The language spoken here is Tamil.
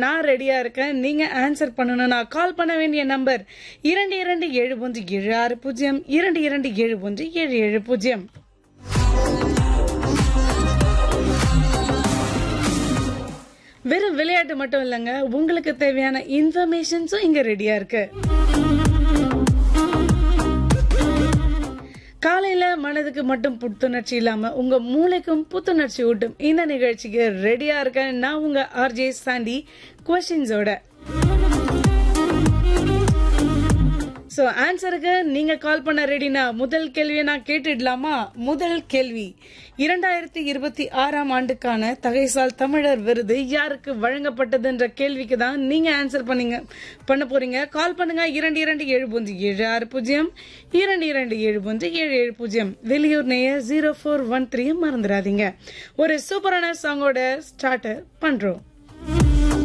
நான் ரெடியா இருக்கேன் நீங்க ஆன்சர் பண்ணணும்னா கால் பண்ண வேண்டிய நம்பர் இரண்டு இரண்டு ஏழு ஒன்று ஏழு ஆறு பூஜ்ஜியம் இரண்டு இரண்டு ஏழு ஒன்று ஏழு ஏழு பூஜ்ஜியம் வெறும் விளையாட்டு மட்டும் இல்லைங்க உங்களுக்கு தேவையான இன்ஃபர்மேஷன்ஸும் இங்க ரெடியா இருக்கு காலையில மனதுக்கு மட்டும் புத்துணர்ச்சி இல்லாம உங்க மூளைக்கும் புத்துணர்ச்சி ஊட்டும் இந்த நிகழ்ச்சிக்கு ரெடியா இருக்கேன் நான் உங்க ஆர்ஜே சாண்டி கொஸ்டின்ஸோட சோ ஆன்சருக்கு நீங்க கால் பண்ண ரெடினா முதல் கேள்வியை நான் கேட்டுடலாமா முதல் கேள்வி இரண்டாயிரத்தி இருபத்தி ஆறாம் ஆண்டுக்கான தகைசால் தமிழர் விருது யாருக்கு வழங்கப்பட்டதுன்ற கேள்விக்கு தான் நீங்க ஆன்சர் பண்ணீங்க பண்ண போறீங்க கால் பண்ணுங்க இரண்டு இரண்டு ஏழு பூஜ்ஜி ஏழு ஆறு பூஜ்ஜியம் இரண்டு இரண்டு ஏழு பூஜ்ஜி ஏழு ஏழு பூஜ்ஜியம் வெளியூர் நேயர் ஜீரோ ஃபோர் ஒன் த்ரீ மறந்துடாதீங்க ஒரு சூப்பரான சாங்கோட ஸ்டார்ட் பண்றோம்